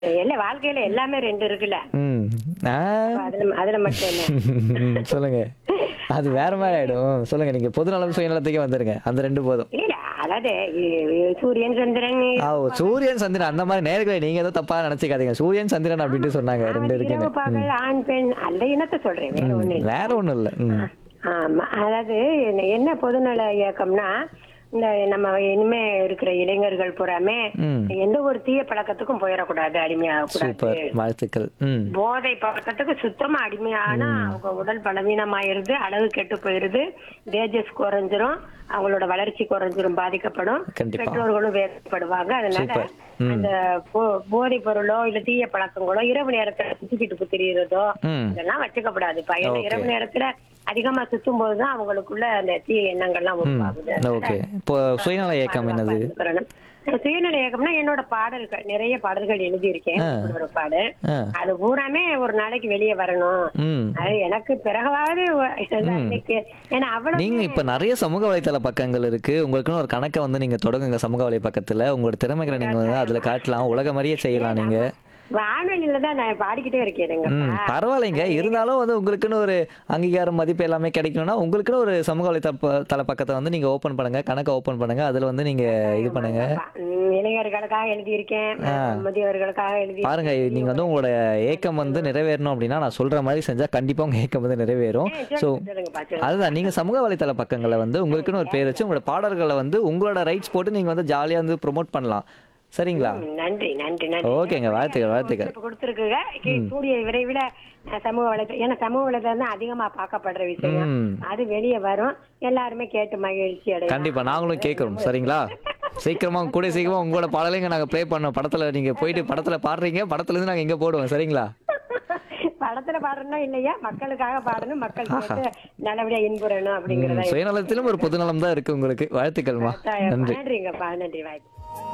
இல்ல வாழ்க்கையில எல்லாமே ரெண்டு இருக்குல்ல ம் ஆ அப்ப அதுல அதுல மட்டும் என்ன ம், சொல்லுங்க அது வேற மாதிரி ஆயிடும் சொல்லுங்க நீங்க பொதுநலம் சுயநலத்துக்கே வந்துருங்க அந்த ரெண்டு போதும் இல்ல அதாவது இ- இ- சூரியன் சந்திரன் ஆ ஓ, சூரியன் சந்திரன் அந்த மாதிரி நேர்களை நீங்க ஏதோ தப்பா நினைச்சுக்காதீங்க சூரியன் சந்திரன் அப்படின்ட்டு சொன்னாங்க ரெண்டு இரவு இருக்குன்னு பகல் ஆண் பெண் அந்த இனத்தை சொல்றேன் வேற ஒண்ணு இல்ல வேற ஒண்ணும் இல்ல ம் ஆமா அதாவது என்ன- என்ன பொதுநல இயக்கம்னா இந்த நம்ம இனிமே இருக்கிற இளைஞர்கள் பூராமே ம். எந்த ஒரு தீய பழக்கத்துக்கும் போயிடக்கூடாது அடிமையாக சூப்பர் கூடாது வாழ்த்துக்கள் ம் போதை பழக்கத்துக்கு சுத்தமா அடிமையானா அவங்க உடல் பலவீனமாயிருது அளவு கெட்டு போயிருது தேஜஸ் குறைஞ்சிரும் அவங்களோட வளர்ச்சி குறைஞ்சிரும் பாதிக்கப்படும் கண்டிப்பா. பெற்றோர்களும் வேதனைப்படுவாங்க அதனால சூப்பர். ம். அந்த போ- போதைப் பொருளோ இல்ல தீய பழக்கங்களோ இரவு நேரத்துல சுத்திக்கிட்டு புத்திரியறதோ ம் இதெல்லாம் வச்சுக்கப்படாது பையன் Okay. இரவு நேரத்துல அதிகமா சுத்தும் போதுதான் அவங்களுக்குள்ள அந்த தீய எண்ணங்கள்லாம் உருவாகுது ஓகே இப்போ சுயநல இயக்கம் என்னது பாதுகாப்பு சுயநல இயக்கம்னா என்னோட பாடல்கள் நிறைய பாடல்கள் எழுதியிருக்கேன் ஆ. ஒரு பாடல் ஆ அது பூராமே ஒரு நாளைக்கு வெளியே வரணும் ம் அது எனக்கு பிறகாவது ஒ- இன்னைக்கு ஏன்னா அவ்வளவு நீங்க இப்ப நிறைய சமூக வலைத்தள பக்கங்கள் இருக்கு உங்களுக்குன்னு ஒரு கணக்கை வந்து நீங்க தொடங்குங்க சமூக வலை பக்கத்துல உங்களோட திறமைகளை நீங்க வந்து அதுல காட்டலாம் உலக மாதிரியே செய்யலாம் நீங்க வானொலியில தான் நான் பாடிக்கிட்டே இருக்கேன் ம் எங்கப்பா பரவாயில்லைங்க இருந்தாலும் வந்து உங்களுக்குன்னு ஒரு அங்கீகாரம் மதிப்பு எல்லாமே கிடைக்கணும்னா உங்களுக்குன்னு ஒரு சமூக வலைத்தள தள பக்கத்தை வந்து நீங்க ஓபன் பண்ணுங்க கணக்கை ஓபன் பண்ணுங்க அதுல வந்து நீங்க இது பண்ணுங்க ம், இளைஞர்களுக்காக எழுதியிருக்கேன் முதியவர்களுக்காக எழுதி பாருங்க நீங்க வந்து உங்களோட ஏக்கம் வந்து நிறைவேறணும் அப்படின்னா நான் சொல்ற மாதிரி செஞ்சா கண்டிப்பா உங்க ஏக்கம் வந்து நிறைவேறும் ஸோ சொல்லுங்கப்பா சொல்லுங்க அதுதான் நீங்க சமூக வலைத்தள பக்கங்களை வந்து உங்களுக்குன்னு ஒரு பேர் வச்சு உங்களோட பாடல்களை வந்து உங்களோட ரைட்ஸ் போட்டு நீங்க வந்து ஜாலியா வந்து ப்ரோமோட் பண்ணலாம் சரிங்களா ம், நன்றி நன்றி நன்றி ஓகேங்க வாழ்த்துக்கள் வாழ்த்துக்கள் இப்ப கொடுத்திருக்குங்க கி- கூடிய விரைவில் அஹ், சமூக வலைத்தளம் ஏன்னா சமூக வலைத்தளம் தான் அதிகமா பார்க்கப்படுற விஷயம் ம் அது வெளியே வரும் எல்லாருமே கேட்டு மகிழ்ச்சி அடையும் கண்டிப்பா நாங்களும் கேட்குறோம் சரிங்களா சீக்கிரமா கூட சீக்கிரமா உங்களோட பாடலைங்க நாங்க ப்ளே பண்ணோம் படத்துல நீங்க போயிட்டு படத்துல பாடுறீங்க படத்துல இருந்து நாங்க எங்க போடுவோம் சரிங்களா படத்துல பாடணும் இல்லையா மக்களுக்காக பாடணும் மக்கள் கேட்டு நல்லபடியா இன்புறணும் ம், அப்படிங்கறத சுயநலத்திலும் ஒரு பொதுநலம் தான் இருக்கு உங்களுக்கு வாழ்த்துக்கள்மா நன்றி நன்றிங்கப்பா நன்றி வாய்ப்பு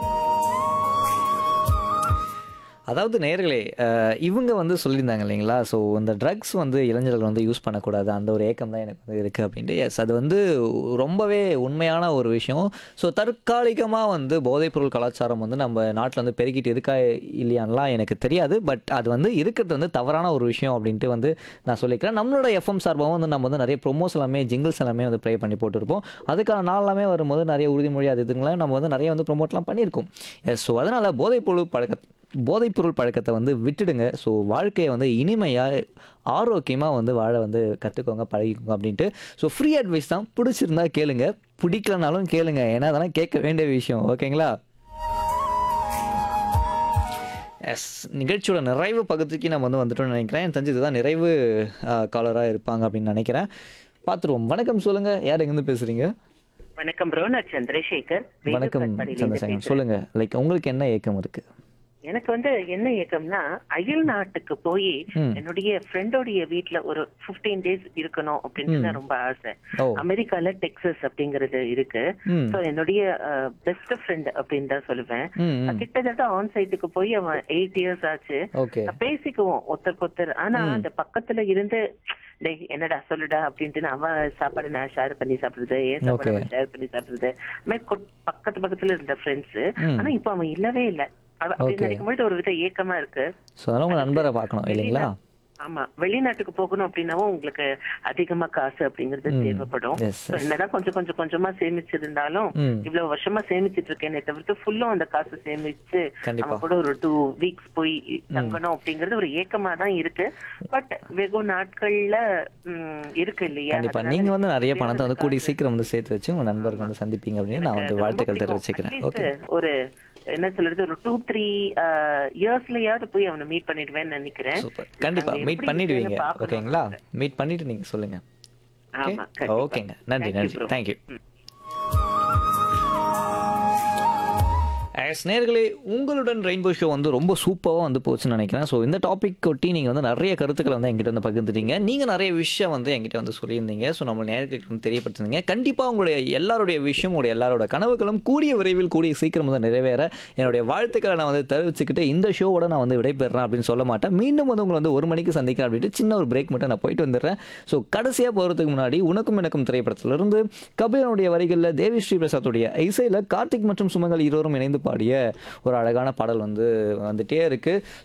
அதாவது நேர்களே இவங்க வந்து சொல்லியிருந்தாங்க இல்லைங்களா ஸோ இந்த ட்ரக்ஸ் வந்து இளைஞர்கள் வந்து யூஸ் பண்ணக்கூடாது அந்த ஒரு ஏக்கம் தான் எனக்கு வந்து இருக்குது அப்படின்ட்டு எஸ் அது வந்து ரொம்பவே உண்மையான ஒரு விஷயம் ஸோ தற்காலிகமாக வந்து போதைப்பொருள் கலாச்சாரம் வந்து நம்ம நாட்டில் வந்து பெருகிட்டு இருக்கா இல்லையான்லாம் எனக்கு தெரியாது பட் அது வந்து இருக்கிறது வந்து தவறான ஒரு விஷயம் அப்படின்ட்டு வந்து நான் சொல்லிக்கிறேன் நம்மளோட எஃப்எம் சார்பாகவும் வந்து நம்ம வந்து நிறைய ப்ரொமோஸ் எல்லாமே ஜிங்கிள்ஸ் எல்லாமே வந்து ப்ளே பண்ணி போட்டிருப்போம் அதுக்கான நாள் எல்லாமே வரும்போது நிறைய உறுதிமொழி அது இதுங்களாம் நம்ம வந்து நிறைய வந்து ப்ரொமோட்லாம் பண்ணியிருக்கோம் எஸ் ஸோ அதனால் போதைப்பொருள் பழக்க போதைப்பொருள் பழக்கத்தை வந்து விட்டுடுங்க ஸோ வாழ்க்கையை வந்து இனிமையாக ஆரோக்கியமாக வந்து வாழ வந்து கற்றுக்கோங்க பழகிக்கோங்க அப்படின்ட்டு ஸோ ஃப்ரீ அட்வைஸ் தான் பிடிச்சிருந்தா கேளுங்க பிடிக்கலனாலும் கேளுங்க ஏன்னா அதெல்லாம் கேட்க வேண்டிய விஷயம் ஓகேங்களா எஸ் நிகழ்ச்சியோட நிறைவு பகுதிக்கு நம்ம வந்து வந்துட்டோம்னு நினைக்கிறேன் எனக்கு தெரிஞ்சு இதுதான் நிறைவு காலராக இருப்பாங்க அப்படின்னு நினைக்கிறேன் பார்த்துருவோம் வணக்கம் சொல்லுங்கள் யார் எங்கேருந்து பேசுகிறீங்க வணக்கம் ப்ரோ நான் சந்திரசேகர் வேலூர் வணக்கம் காட்பாடியில இருந்து சந்திரசேகர் பேசுறேன். சொல்லுங்கள் லைக் உங்களுக்கு என்ன ஏக்கம் இருக்குது எனக்கு வந்து என்ன ஏக்கம்னா அயல் நாட்டுக்கு போய் ம். என்னுடைய ஃப்ரெண்டோடைய வீட்ல ஒரு 15 டேஸ் இருக்கணும் அப்படின்னு தான் ரொம்ப ஆசை ஓ அமெரிக்கால டெக்சஸ் அப்படிங்கறது இருக்கு ம் சோ என்னுடைய பெஸ்ட் ஃப்ரெண்ட் அப்படின்னு தான் சொல்லுவேன் ம் ம் கிட்டத்தட்ட ஆன் சைட்டுக்கு போய் அவன் எயிட் இயர்ஸ் ஆச்சு ஓகே பேசிக்குவோம் ஒருத்தருக்கு ஒருத்தர் ஆனா அந்த பக்கத்துல இருந்து டேய் என்னடா சொல்லுடா அப்படின்ட்டு அவன் சாப்பாடு நான் ஷேர் பண்ணி சாப்பிடுறது ஏன் சாப்பாடு Okay. ஷேர் பண்ணி சாப்பிடுறது அது மாதிரி கொ- பக்கத்து பக்கத்துல இருந்த ஃப்ரெண்ட்ஸ் ம். ஆனா இப்ப அவன் இல்லவே இல்ல அவ- Okay. அப்படின்னு நினைக்கும்போது ஒரு வித ஏக்கமா இருக்கு ஸோ அதெல்லாம் உங்கள் நண்பரை பார்க்கணும் இல்லைங்களா ஆமா வெளிநாட்டுக்கு போகணும் அப்படின்னாவும் உங்களுக்கு அதிகமா காசு அப்படிங்கிறது ம். தேவைப்படும் Yes, So, என்னதான் கொஞ்சம் கொஞ்சம் கொஞ்சமா சேமிச்சிருந்தாலும் ம் இவ்வளவு வருஷமா சேமிச்சிட்டு இருக்கேனே தவிர்த்து ஃபுல்லும் அந்த காசு சேமிச்சு கண்டிப்பா. நம்ம கூட ஒரு டூ வீக்ஸ் போய் தங்கணும் அப்படிங்கறது ஒரு ஏக்கமா தான் இருக்கு பட் வெகு நாட்கள்ல ம், இருக்கு இல்லையா கண்டிப்பா அதனால நீங்க வந்து நிறைய வேற பணத்தை வந்து ஒரு கூடிய காசு. சீக்கிரம் வந்து சேர்த்து வச்சு உங்க நண்பர்கள் வந்து சந்திப்பீங்க அப்படின்னு நான் வந்து ரொம்ப வாழ்த்துக்கள் பிடிக்கும். தெரிவிச்சுக்கிறேன் At ஓகே least ஒரு என்ன சொல்றது ஒரு டூ த்ரீ இயர்ஸ்லயாவது போய் அவனை மீட் பண்ணிடுவேன்னு நினைக்கிறேன் சூப்பர் கண்டிப்பா அது மீட் எப்படி பண்ணிடுவீங்க இருக்குன்னு பார்க்கணும். ஓகேங்களா மீட் பண்ணிட்டு நீங்க சொல்லுங்க ஓகே ஆமா கண்டிப்பா. ஓகேங்க நன்றி Thank you, நன்றி bro. தேங்க்யூ ஆஸ் நேர்களே உங்களுடன் ரெயின்போ ஷோ வந்து ரொம்ப சூப்பராக வந்து போச்சுன்னு நினைக்கிறேன் ஸோ இந்த டாபிக் ஒட்டி நீங்கள் வந்து நிறைய கருத்துக்களை வந்து எங்கிட்ட வந்து பகிர்ந்துட்டீங்க நீங்கள் நிறைய விஷயம் வந்து எங்கிட்ட வந்து சொல்லியிருந்தீங்க ஸோ நம்ம நேர்களுக்கு வந்து தெரியப்படுத்துனீங்க கண்டிப்பாக உங்களுடைய எல்லாருடைய விஷயம் உங்களுடைய எல்லாரோட கனவுகளும் கூடிய விரைவில் கூடிய சீக்கிரம் வந்து நிறைவேற என்னுடைய வாழ்த்துக்களை நான் வந்து தெரிவிச்சுக்கிட்டு இந்த ஷோவோட நான் வந்து விடைபெறேன் அப்படின்னு சொல்ல மாட்டேன் மீண்டும் வந்து உங்களை வந்து ஒரு மணிக்கு சந்திக்கிறேன் அப்படின்ட்டு சின்ன ஒரு பிரேக் மட்டும் நான் போயிட்டு வந்துடுறேன் ஸோ கடைசியாக போகிறதுக்கு முன்னாடி உனக்கும் எனக்கும் திரைப்படத்திலிருந்து கபிலனுடைய வரிகளில் தேவி ஸ்ரீ பிரசாத்துடைய இசையில் கார்த்திக் மற்றும் சுமங்கல் இருவரும் இணைந்து பாடிய ஒரு அழகான பாடல் வந்து வந்துட்டே இருக்கு